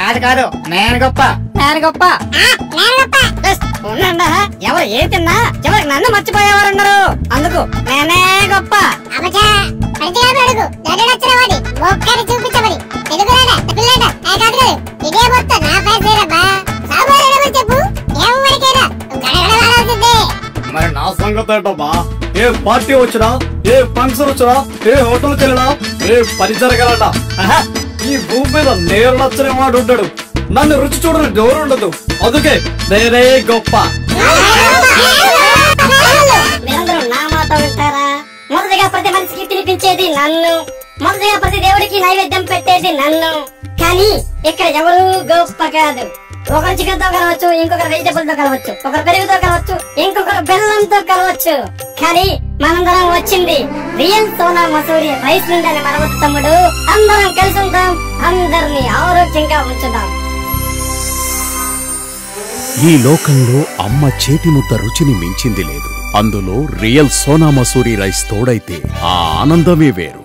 కాదు కాదు నేను గొప్ప నేను గొప్ప ఎస్, ఉండండా ఎవరు ఏ తిన్నా చివరికి నన్ను మర్చిపోయేవారున్నారు అందుకు నేనే గొప్ప అబ్బచా ప్రతిగా అడుగు దొడ్డు నచ్చిన వాడి ఒక్కరి చూపించమని తెలుగురాడా పిల్లాడా నా కాదు కాదు ఇదే మొత్తం నా పేరుబ్బా సామాన్ ఎడమని చెప్పు ఎవరికైనా గడగడలాల్సిందే మరి నా సంగతి ఏంటమ్మా ఏ పార్టీ వచ్చినా ఏ ఫంక్షన్ వచ్చినా ఏ హోటల్కి వెళ్ళినా ఏ పని జరగాలన్నా ఆహా, ఈ భూమి మీద నేను నచ్చని వాడు ఉంటాడు నన్ను రుచి చూడని డోరు ఉండదు అందుకే నేనే గొప్ప మీరందరూ నా మాట వింటారా మొదటిగా ప్రతి మనిషికి తినిపించేది నన్ను మొదటిగా ప్రతి దేవుడికి నైవేద్యం పెట్టేది నన్ను కానీ ఇక్కడ ఎవరు గొప్ప కాదు ఒకరు చికెన్ తో కలవచ్చు ఇంకొకరు వెజిటబుల్ తో కలవచ్చు ఒకరు పెరుగుతో కలవచ్చు ఇంకొకరు బెల్లంతో కలవచ్చు కానీ మనందరం వచ్చింది రియల్ సోనా మసూరి రైస్ నుండి అని మన తమ్ముడు అందరం కలిసి ఉంటాం అందరినీ ఆరోగ్యంగా ఉంచుదాం ఈ లోకంలో అమ్మ చేతి ముద్ద రుచిని మించింది లేదు అందులో రియల్ సోనా మసూరి రైస్ తోడైతే ఆ ఆనందమే వేరు